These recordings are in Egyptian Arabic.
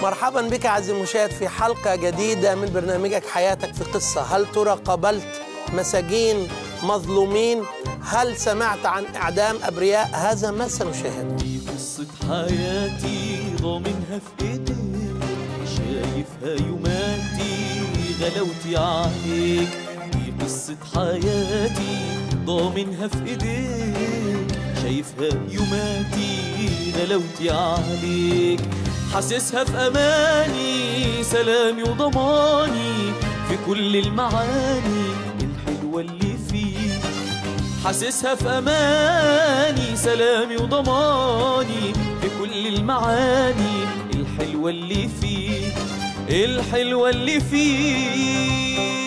مرحبا بك عزيزي المشاهد في حلقة جديدة من برنامجك حياتك في قصة هل ترى قابلت مساجين مظلومين هل سمعت عن إعدام أبرياء هذا ما سنشاهد دي قصة حياتي ضامنها في ايديك شايفها يوماتي غلاوتي عليك دي قصة حياتي ضامنها في ايديك شايفها يوماتي غلاوتي عليك حاسسها في اماني سلامي وضماني في كل المعاني الحلوة اللي فيك حاسسها في اماني سلامي وضماني في كل المعاني الحلوه اللي فيه الحلوه اللي فيه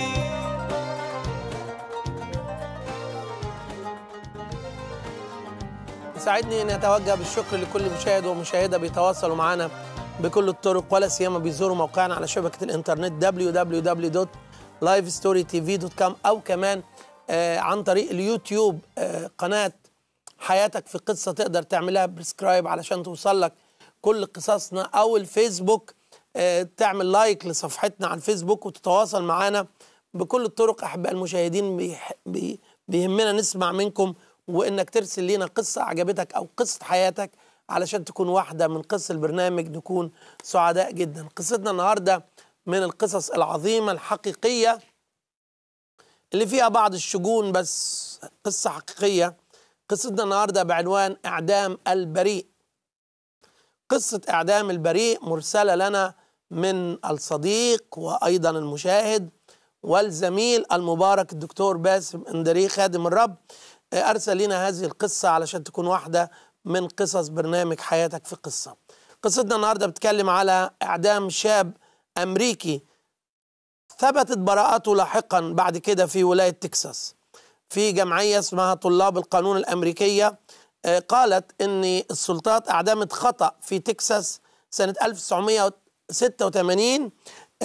يسعدني ان اتوجه بالشكر لكل مشاهد ومشاهده بيتواصلوا معنا بكل الطرق ولا سيما بيزوروا موقعنا على شبكه الانترنت www.livestorytv.com او كمان آه عن طريق اليوتيوب آه قناه حياتك في قصه تقدر تعملها بريسكرايب علشان توصل لك كل قصصنا او الفيسبوك آه تعمل لايك لصفحتنا على الفيسبوك وتتواصل معنا بكل الطرق احباء المشاهدين بيح... بي... بيهمنا نسمع منكم وانك ترسل لنا قصه عجبتك او قصه حياتك علشان تكون واحده من قصص البرنامج نكون سعداء جدا قصتنا النهارده من القصص العظيمه الحقيقيه اللي فيها بعض الشجون بس قصه حقيقيه قصتنا النهارده بعنوان اعدام البريء قصه اعدام البريء مرسله لنا من الصديق وايضا المشاهد والزميل المبارك الدكتور باسم اندري خادم الرب ارسل لنا هذه القصه علشان تكون واحده من قصص برنامج حياتك في قصه. قصتنا النهارده بتتكلم على اعدام شاب امريكي ثبتت براءته لاحقا بعد كده في ولايه تكساس. في جمعيه اسمها طلاب القانون الامريكيه قالت ان السلطات اعدمت خطا في تكساس سنه 1986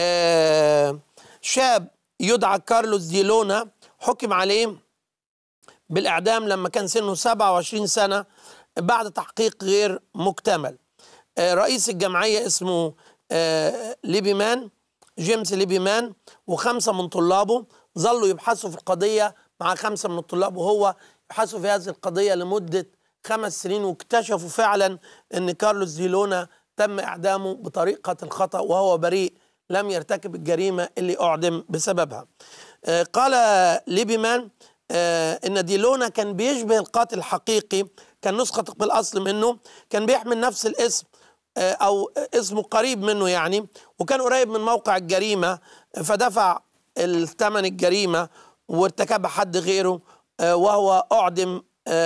شاب يدعى كارلوس ديلونا حكم عليه بالإعدام لما كان سنه 27 سنة بعد تحقيق غير مكتمل رئيس الجمعية اسمه ليبيمان جيمس ليبيمان وخمسة من طلابه ظلوا يبحثوا في القضية مع خمسة من الطلاب وهو يبحثوا في هذه القضية لمدة خمس سنين واكتشفوا فعلا أن كارلوس ديلونا تم إعدامه بطريقة الخطأ وهو بريء لم يرتكب الجريمة اللي أعدم بسببها قال ليبيمان آه ان ديلونا كان بيشبه القاتل الحقيقي كان نسخه بالاصل منه كان بيحمل نفس الاسم آه او اسمه قريب منه يعني وكان قريب من موقع الجريمه فدفع الثمن الجريمه وارتكبها حد غيره آه وهو اعدم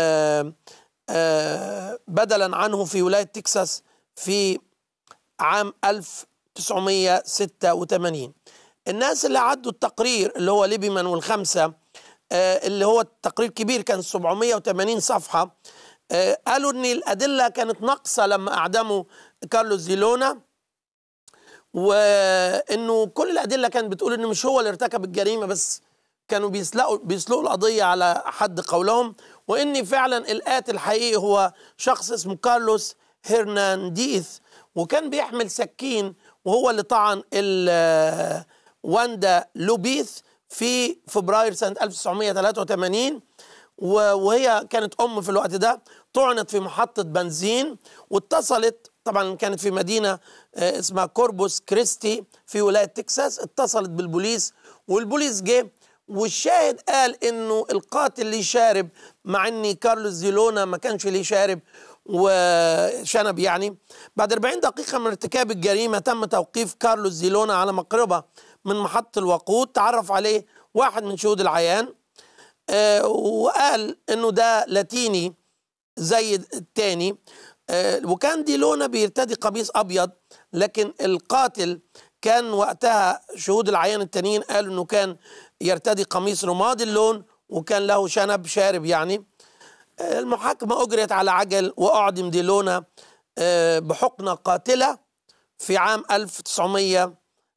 بدلا عنه في ولايه تكساس في عام 1986 الناس اللي عدوا التقرير اللي هو ليبيمان والخمسه اللي هو التقرير كبير كان 780 صفحة قالوا ان الأدلة كانت ناقصة لما أعدموا كارلوس زيلونا وانه كل الأدلة كانت بتقول انه مش هو اللي ارتكب الجريمة بس كانوا بيسلقوا بيسلقوا القضية على حد قولهم وان فعلا القاتل الحقيقي هو شخص اسمه كارلوس هرنانديث وكان بيحمل سكين وهو اللي طعن واندا لوبيث في فبراير سنة 1983 وهي كانت أم في الوقت ده طعنت في محطة بنزين واتصلت طبعا كانت في مدينة اسمها كوربوس كريستي في ولاية تكساس اتصلت بالبوليس والبوليس جه والشاهد قال انه القاتل ليه شارب مع ان كارلوس زيلونا ما كانش ليه شارب وشنب يعني بعد 40 دقيقة من ارتكاب الجريمة تم توقيف كارلوس زيلونا على مقربة من محطة الوقود تعرف عليه واحد من شهود العيان آه وقال انه ده لاتيني زي التاني آه وكان ديلونا بيرتدي قميص ابيض لكن القاتل كان وقتها شهود العيان التانيين قالوا انه كان يرتدي قميص رمادي اللون وكان له شنب شارب يعني آه المحاكمة أجريت على عجل وأعدم ديلونا بحقنة قاتلة في عام 1900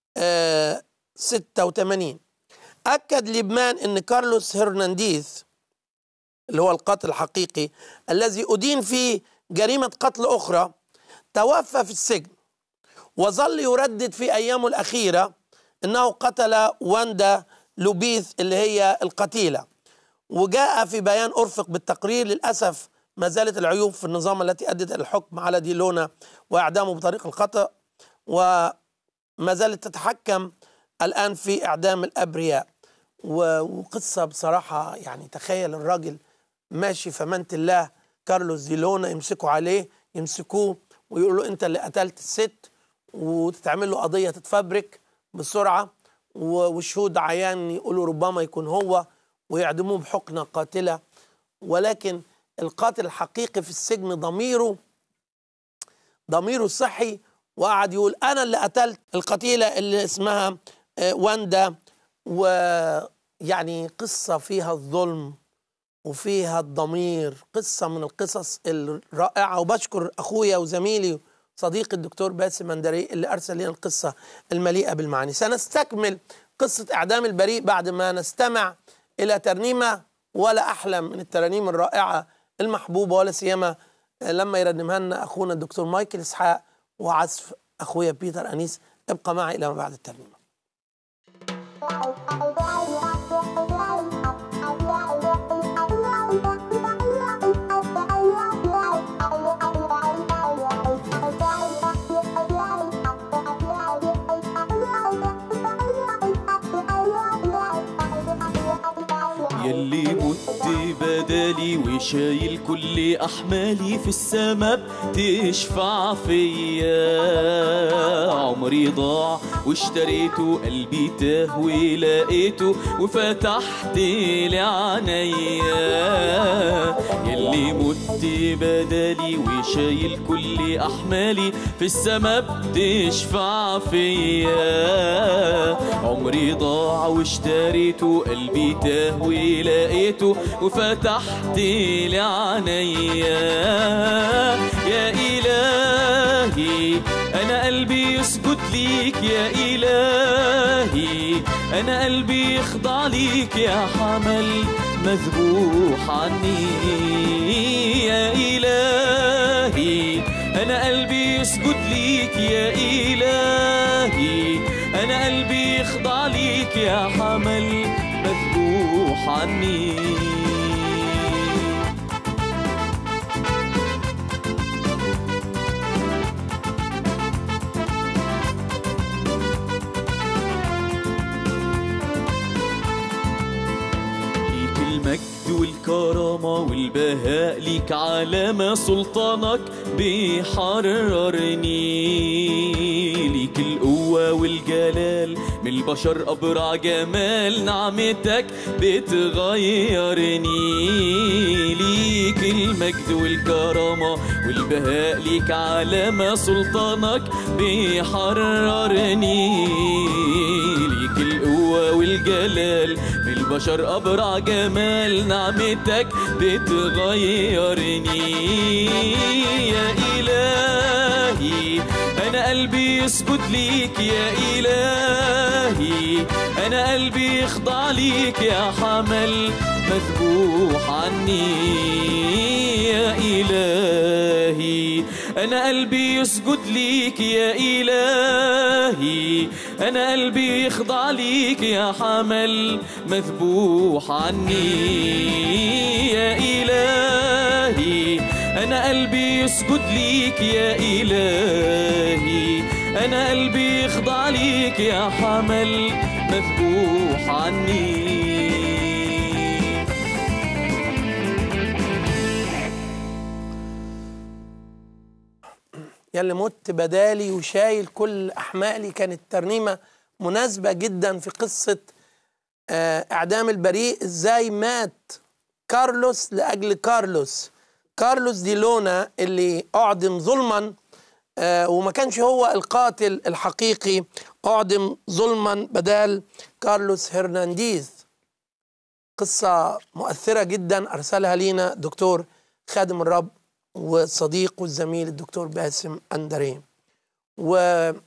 86 أكد لبنان أن كارلوس هرنانديز اللي هو القاتل الحقيقي الذي أدين في جريمة قتل أخرى توفى في السجن وظل يردد في أيامه الأخيرة أنه قتل واندا لوبيث اللي هي القتيلة وجاء في بيان أرفق بالتقرير للأسف ما زالت العيوب في النظام التي أدت إلى الحكم على ديلونا وإعدامه بطريق الخطأ وما زالت تتحكم الآن في إعدام الأبرياء و- وقصة بصراحة يعني تخيل الراجل ماشي في أمانة الله كارلوس ديلونا يمسكوا عليه يمسكوه ويقولوا له أنت اللي قتلت الست وتتعمل له قضية تتفبرك بسرعة و- والشهود عيان يقولوا ربما يكون هو ويعدموه بحقنة قاتلة ولكن القاتل الحقيقي في السجن ضميره ضميره الصحي وقعد يقول انا اللي قتلت القتيله اللي اسمها آه، واندا ويعني قصه فيها الظلم وفيها الضمير قصه من القصص الرائعه وبشكر اخويا وزميلي صديقي الدكتور باسم مندري اللي ارسل لنا القصه المليئه بالمعاني سنستكمل قصه اعدام البريء بعد ما نستمع الى ترنيمه ولا احلى من الترانيم الرائعه المحبوبه ولا سيما لما يرنمها لنا اخونا الدكتور مايكل اسحاق وعزف اخويا بيتر انيس ابقى معي الى ما بعد الترنيمه يلي مت بدالي وشايل كل احمالي في السما بتشفع فيا عمري ضاع واشتريته قلبي تاه ولقيته وفتحت لي عينيا يلي مت بدالي وشايل كل احمالي في السما بتشفع فيا عمري ضاع واشتريته قلبي تاه ولقيته وفتحت لي عينيا يا إلهي أنا قلبي يسجد ليك يا إلهي أنا قلبي يخضع ليك يا حمل مذبوح عني يا إلهي أنا قلبي يسجد ليك يا إلهي أنا قلبي يخضع ليك يا حمل مذبوح عني ليك المجد والكرامة والبهاء ليك علامة سلطانك بيحررني ليك القوة والجلال من البشر أبرع جمال نعمتك بتغيرني ليك المجد والكرامة والبهاء ليك علامة سلطانك بيحررني ليك القوة والجلال من البشر أبرع جمال نعمتك بتغيرني يا إلهي أنا قلبي يسجد ليك يا إلهي أنا قلبي يخضع ليك يا حمل مذبوح عني يا إلهي أنا قلبي يسجد ليك يا إلهي أنا قلبي يخضع ليك يا حمل مذبوح عني يا إلهي أنا قلبي يسجد ليك يا إلهي أنا قلبي يخضع ليك يا حمل مذبوح عني يلي مت بدالي وشايل كل احمالي كانت ترنيمه مناسبه جدا في قصه آه، اعدام البريء ازاي مات كارلوس لاجل كارلوس كارلوس دي لونا اللي اعدم ظلما آه، وما كانش هو القاتل الحقيقي اعدم ظلما بدال كارلوس هرنانديز قصة مؤثرة جدا أرسلها لينا دكتور خادم الرب وصديقه الزميل الدكتور باسم أندري وتم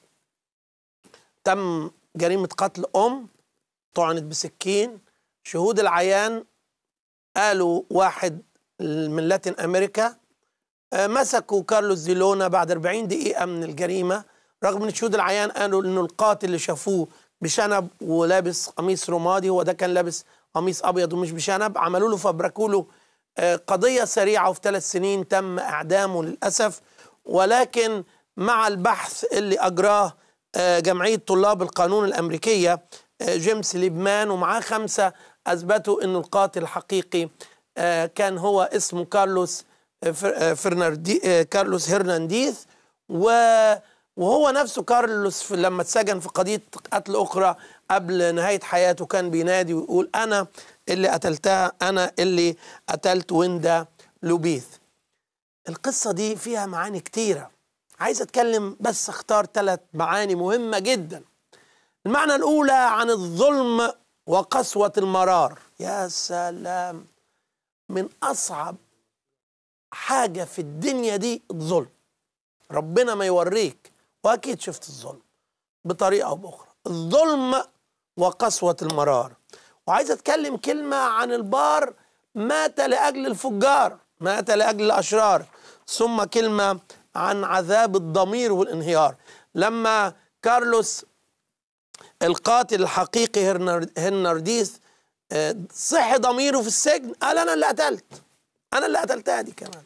جريمة قتل أم طعنت بسكين شهود العيان قالوا واحد من لاتين أمريكا آه، مسكوا كارلوس ديلونا بعد 40 دقيقة من الجريمة رغم ان شهود العيان قالوا انه القاتل اللي شافوه بشنب ولابس قميص رمادي هو ده كان لابس قميص ابيض ومش بشنب عملوا له فبركوا له آه، قضيه سريعه وفي ثلاث سنين تم اعدامه للاسف ولكن مع البحث اللي اجراه آه، جمعيه طلاب القانون الامريكيه آه، جيمس ليبمان ومعاه خمسه اثبتوا انه القاتل الحقيقي آه، كان هو اسمه كارلوس آه، فر- آه، فرناردي آه، كارلوس هرنانديز و- وهو نفسه كارلوس في لما اتسجن في قضيه قتل اخرى قبل نهايه حياته كان بينادي ويقول انا اللي قتلتها انا اللي قتلت ويندا لوبيث القصه دي فيها معاني كتيره عايز اتكلم بس اختار ثلاث معاني مهمه جدا المعنى الاولى عن الظلم وقسوه المرار يا سلام من اصعب حاجه في الدنيا دي الظلم ربنا ما يوريك واكيد شفت الظلم بطريقه او باخرى الظلم وقسوه المرار وعايز اتكلم كلمه عن البار مات لاجل الفجار مات لاجل الاشرار ثم كلمه عن عذاب الضمير والانهيار لما كارلوس القاتل الحقيقي هرنر- هرنارديس آه، صحي ضميره في السجن قال انا اللي قتلت انا اللي قتلتها دي كمان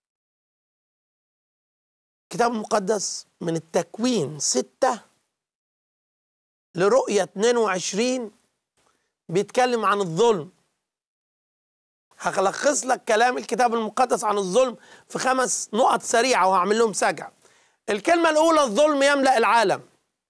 الكتاب المقدس من التكوين ستة لرؤية 22 بيتكلم عن الظلم هلخص لك كلام الكتاب المقدس عن الظلم في خمس نقط سريعة وهعمل لهم سجع الكلمة الأولى الظلم يملأ العالم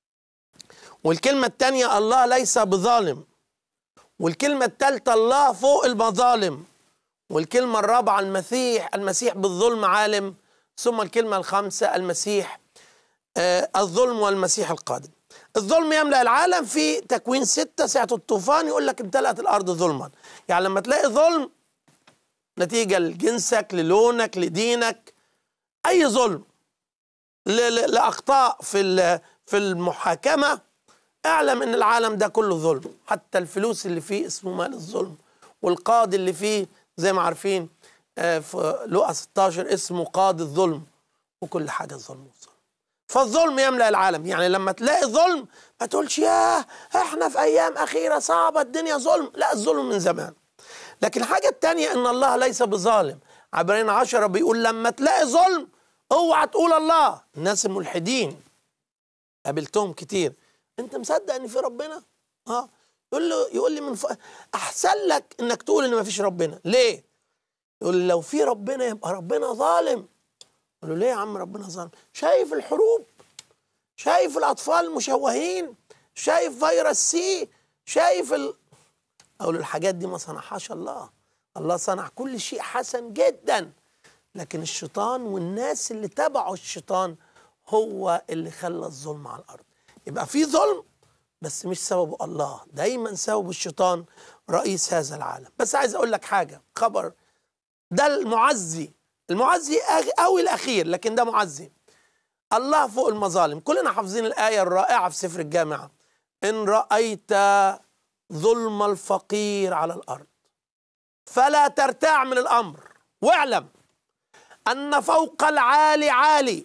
والكلمة الثانية الله ليس بظالم والكلمة الثالثة الله فوق المظالم والكلمة الرابعة المسيح المسيح بالظلم عالم ثم الكلمة الخامسة المسيح آه الظلم والمسيح القادم الظلم يملأ العالم في تكوين ستة ساعة الطوفان يقول لك امتلأت الأرض ظلما يعني لما تلاقي ظلم نتيجة لجنسك للونك لدينك أي ظلم ل- ل- لأخطاء في ال- في المحاكمة اعلم ان العالم ده كله ظلم حتى الفلوس اللي فيه اسمه مال الظلم والقاضي اللي فيه زي ما عارفين آه، في لقا 16 اسمه قاضي الظلم وكل حاجه ظلم وظلم فالظلم يملا العالم يعني لما تلاقي ظلم ما تقولش ياه احنا في ايام اخيره صعبه الدنيا ظلم لا الظلم من زمان لكن الحاجه الثانيه ان الله ليس بظالم عبرين عشرة بيقول لما تلاقي ظلم اوعى تقول الله الناس الملحدين قابلتهم كتير انت مصدق ان في ربنا اه يقول له يقول لي من ف... احسن لك انك تقول ان ما فيش ربنا ليه يقول لي لو في ربنا يبقى ربنا ظالم اقول له ليه يا عم ربنا ظالم شايف الحروب شايف الاطفال المشوهين شايف فيروس سي شايف ال... اقول له الحاجات دي ما صنعهاش الله الله صنع كل شيء حسن جدا لكن الشيطان والناس اللي تبعوا الشيطان هو اللي خلى الظلم على الارض يبقى في ظلم بس مش سببه الله دايما سبب الشيطان رئيس هذا العالم بس عايز اقول لك حاجه خبر ده المعزي المعزي أغ- قوي الاخير لكن ده معزي الله فوق المظالم كلنا حافظين الايه الرائعه في سفر الجامعه ان رايت ظلم الفقير على الارض فلا ترتاع من الامر واعلم ان فوق العالي عالي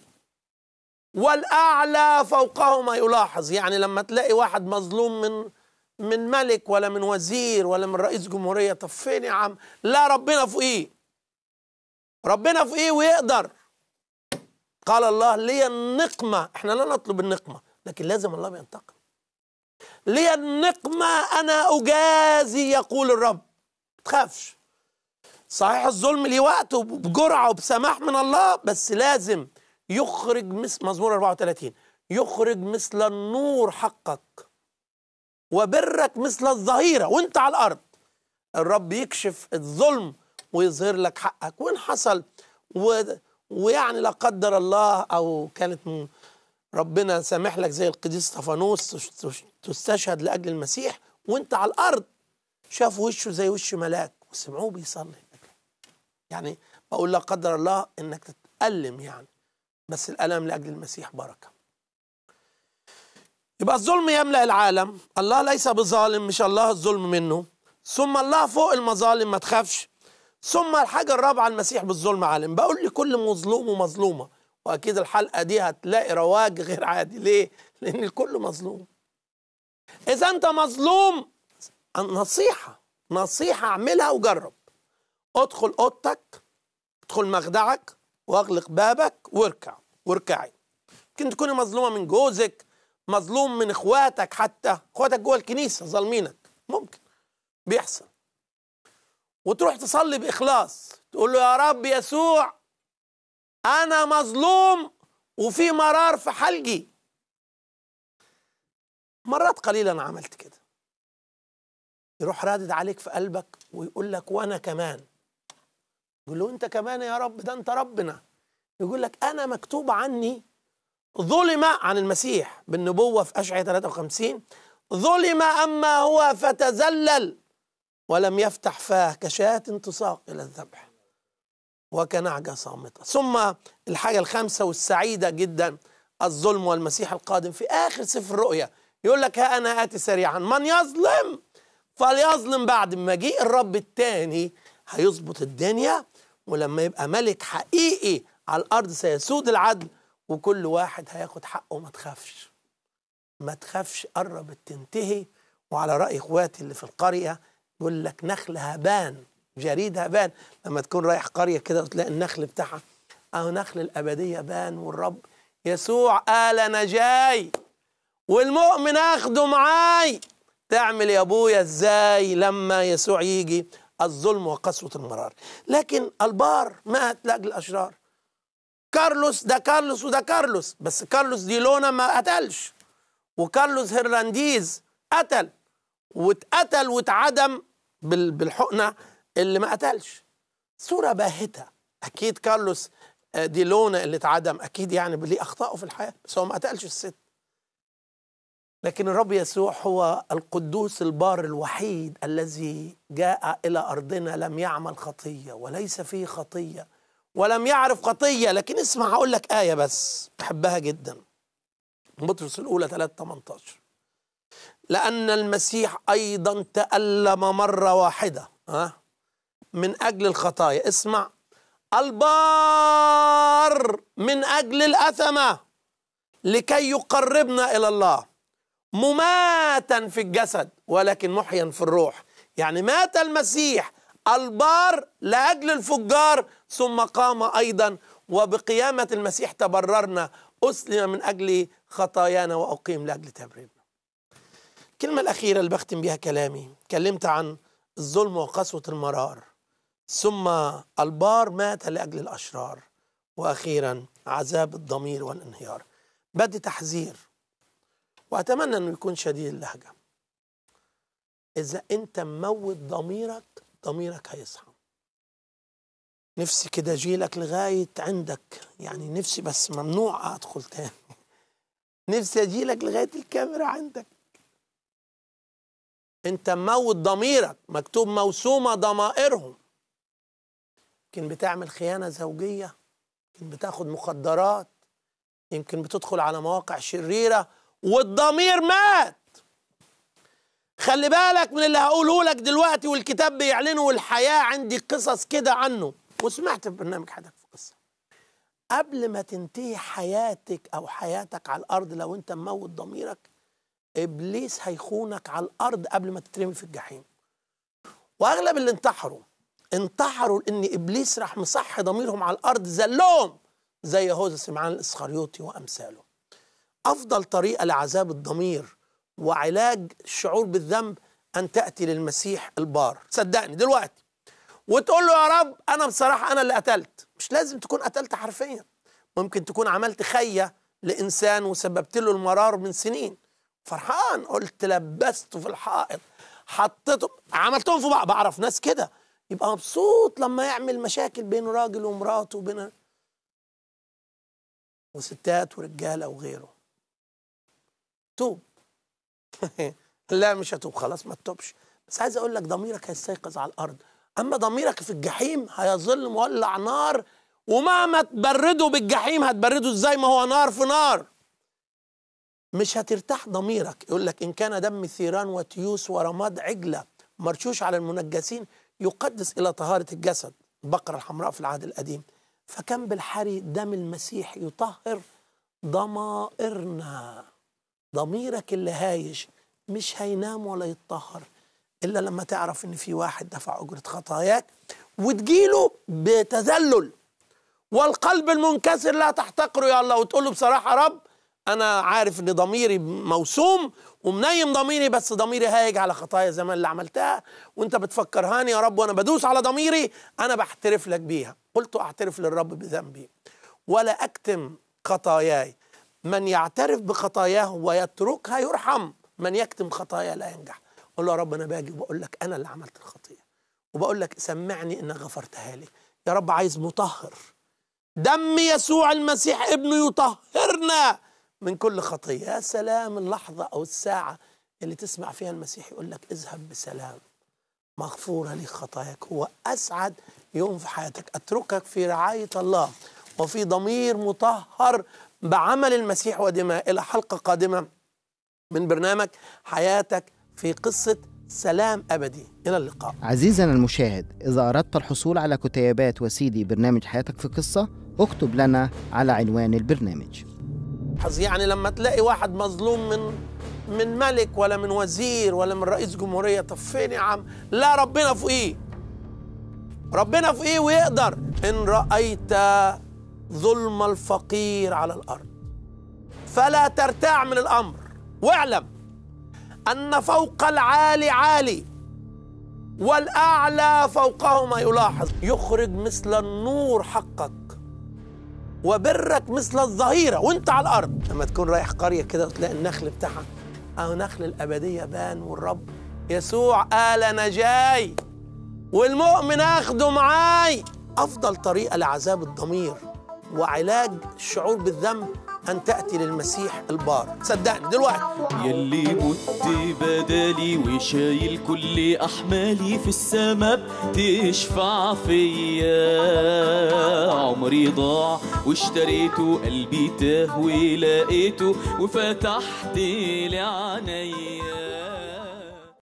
والاعلى فوقه ما يلاحظ يعني لما تلاقي واحد مظلوم من من ملك ولا من وزير ولا من رئيس جمهوريه طب فين يا عم لا ربنا فوقيه ربنا فوقيه ويقدر قال الله لي النقمه احنا لا نطلب النقمه لكن لازم الله بينتقم لي النقمه انا اجازي يقول الرب تخافش صحيح الظلم ليه وقت وبجرعه وبسماح من الله بس لازم يخرج مثل مزمور 34 يخرج مثل النور حقك وبرك مثل الظهيره وانت على الارض الرب يكشف الظلم ويظهر لك حقك وان حصل و... ويعني لا قدر الله او كانت م- ربنا سامح لك زي القديس استفانوس تش- تش- تستشهد لاجل المسيح وانت على الارض شافوا وشه زي وش ملاك وسمعوه بيصلي يعني بقول لا قدر الله انك تتألم يعني بس الألم لأجل المسيح بركة يبقى الظلم يملأ العالم الله ليس بظالم مش الله الظلم منه ثم الله فوق المظالم ما تخافش ثم الحاجة الرابعة المسيح بالظلم عالم بقول لكل مظلوم ومظلومة واكيد الحلقه دي هتلاقي رواج غير عادي ليه لان الكل مظلوم اذا انت مظلوم نصيحه نصيحه اعملها وجرب ادخل اوضتك ادخل مخدعك واغلق بابك واركع واركعي يمكن تكوني مظلومه من جوزك مظلوم من اخواتك حتى اخواتك جوه الكنيسه ظالمينك ممكن بيحصل وتروح تصلي باخلاص تقول له يا رب يسوع انا مظلوم وفي مرار في حلقي مرات قليلة انا عملت كده يروح رادد عليك في قلبك ويقول لك وانا كمان يقول له انت كمان يا رب ده انت ربنا يقول لك انا مكتوب عني ظلم عن المسيح بالنبوة في أشعية 53 ظلم أما هو فتزلل ولم يفتح فاه كشاة تساق إلى الذبح وكنعجة صامتة ثم الحاجة الخامسة والسعيدة جدا الظلم والمسيح القادم في آخر سفر الرؤيا يقول لك ها أنا آتي سريعا من يظلم فليظلم بعد ما جه الرب التاني هيظبط الدنيا ولما يبقى ملك حقيقي على الأرض سيسود العدل وكل واحد هياخد حقه ما تخافش ما تخافش قربت تنتهي وعلى رأي اخواتي اللي في القرية يقول لك نخل هبان جريد هبان لما تكون رايح قرية كده وتلاقي النخل بتاعها اهو نخل الأبدية بان والرب يسوع قال أنا جاي والمؤمن اخده معاي تعمل يا ابويا ازاي لما يسوع يجي الظلم وقسوة المرار لكن البار مات لأجل الأشرار كارلوس ده كارلوس وده كارلوس بس كارلوس دي لونا ما قتلش وكارلوس هرلانديز قتل واتقتل واتعدم بال- بالحقنه اللي ما قتلش صوره باهته اكيد كارلوس آه، دي لونا اللي اتعدم اكيد يعني ليه اخطائه في الحياه بس هو ما قتلش الست لكن الرب يسوع هو القدوس البار الوحيد الذي جاء الى ارضنا لم يعمل خطيه وليس فيه خطيه ولم يعرف خطيه لكن اسمع هقول لك ايه بس بحبها جدا بطرس الاولى 3 18 لان المسيح ايضا تالم مره واحده ها من اجل الخطايا اسمع البار من اجل الاثمه لكي يقربنا الى الله مماتا في الجسد ولكن محيا في الروح يعني مات المسيح البار لاجل الفجار ثم قام ايضا وبقيامه المسيح تبررنا اسلم من اجل خطايانا واقيم لاجل تبريرنا الكلمه الاخيره اللي بختم بها كلامي كلمت عن الظلم وقسوه المرار ثم البار مات لاجل الاشرار واخيرا عذاب الضمير والانهيار بدي تحذير واتمنى انه يكون شديد اللهجه اذا انت مموت ضميرك ضميرك هيصحى نفسي كده اجيلك لغايه عندك يعني نفسي بس ممنوع ادخل تاني نفسي اجيلك لغايه الكاميرا عندك انت مموت ضميرك مكتوب موسومه ضمائرهم يمكن بتعمل خيانه زوجيه يمكن بتاخد مخدرات يمكن بتدخل على مواقع شريره والضمير مات خلي بالك من اللي هقوله لك دلوقتي والكتاب بيعلنه والحياة عندي قصص كده عنه وسمعت في برنامج حياتك في قصة قبل ما تنتهي حياتك أو حياتك على الأرض لو أنت مموت ضميرك إبليس هيخونك على الأرض قبل ما تترمي في الجحيم وأغلب اللي انتحروا انتحروا لأن إبليس راح مصحي ضميرهم على الأرض زلهم زي يهوذا سمعان الإسخريوطي وأمثاله افضل طريقه لعذاب الضمير وعلاج الشعور بالذنب ان تاتي للمسيح البار صدقني دلوقتي وتقول له يا رب انا بصراحه انا اللي قتلت مش لازم تكون قتلت حرفيا ممكن تكون عملت خيه لانسان وسببت له المرار من سنين فرحان قلت لبسته في الحائط حطيته عملتهم في بعض بعرف ناس كده يبقى مبسوط لما يعمل مشاكل بين راجل ومراته وبين وستات ورجاله وغيره توب لا مش هتوب خلاص ما تتوبش بس عايز اقول لك ضميرك هيستيقظ على الارض اما ضميرك في الجحيم هيظل مولع نار ومهما تبرده بالجحيم هتبرده ازاي ما هو نار في نار مش هترتاح ضميرك يقول لك ان كان دم ثيران وتيوس ورماد عجله مرشوش على المنجسين يقدس الى طهاره الجسد البقره الحمراء في العهد القديم فكم بالحري دم المسيح يطهر ضمائرنا ضميرك اللي هايش مش هينام ولا يتطهر الا لما تعرف ان في واحد دفع اجره خطاياك وتجيله بتذلل والقلب المنكسر لا تحتقره يا الله وتقول له بصراحه يا رب انا عارف ان ضميري موسوم ومنيم ضميري بس ضميري هايج على خطايا زمان اللي عملتها وانت بتفكرهاني يا رب وانا بدوس على ضميري انا بعترف لك بيها قلت اعترف للرب بذنبي ولا اكتم خطاياي من يعترف بخطاياه ويتركها يرحم من يكتم خطاياه لا ينجح قول له يا رب انا باجي وبقول لك انا اللي عملت الخطيه وبقول لك سمعني انك غفرتها لي يا رب عايز مطهر دم يسوع المسيح ابنه يطهرنا من كل خطيه يا سلام اللحظه او الساعه اللي تسمع فيها المسيح يقول لك اذهب بسلام مغفوره لك خطاياك هو اسعد يوم في حياتك اتركك في رعايه الله وفي ضمير مطهر بعمل المسيح ودماء الى حلقه قادمه من برنامج حياتك في قصه سلام ابدي الى اللقاء عزيزنا المشاهد إذا أردت الحصول على كتيبات وسيدي برنامج حياتك في قصة اكتب لنا على عنوان البرنامج حظ يعني لما تلاقي واحد مظلوم من من ملك ولا من وزير ولا من رئيس جمهورية طب فين يا عم لا ربنا فوقيه ربنا فوقيه ويقدر إن رأيت ظلم الفقير على الأرض فلا ترتاع من الأمر واعلم أن فوق العالي عالي والأعلى فوقه ما يلاحظ يخرج مثل النور حقك وبرك مثل الظهيرة وانت على الأرض لما تكون رايح قرية كده وتلاقي النخل بتاعها أو نخل الأبدية بان والرب يسوع قال أنا جاي والمؤمن أخده معاي أفضل طريقة لعذاب الضمير وعلاج الشعور بالذنب أن تأتي للمسيح البار صدقني دلوقتي يلي مت بدالي وشايل كل احمالي في السما بتشفع فيا عمري ضاع واشتريته قلبي تاه ولقيته وفتحت لي عينيا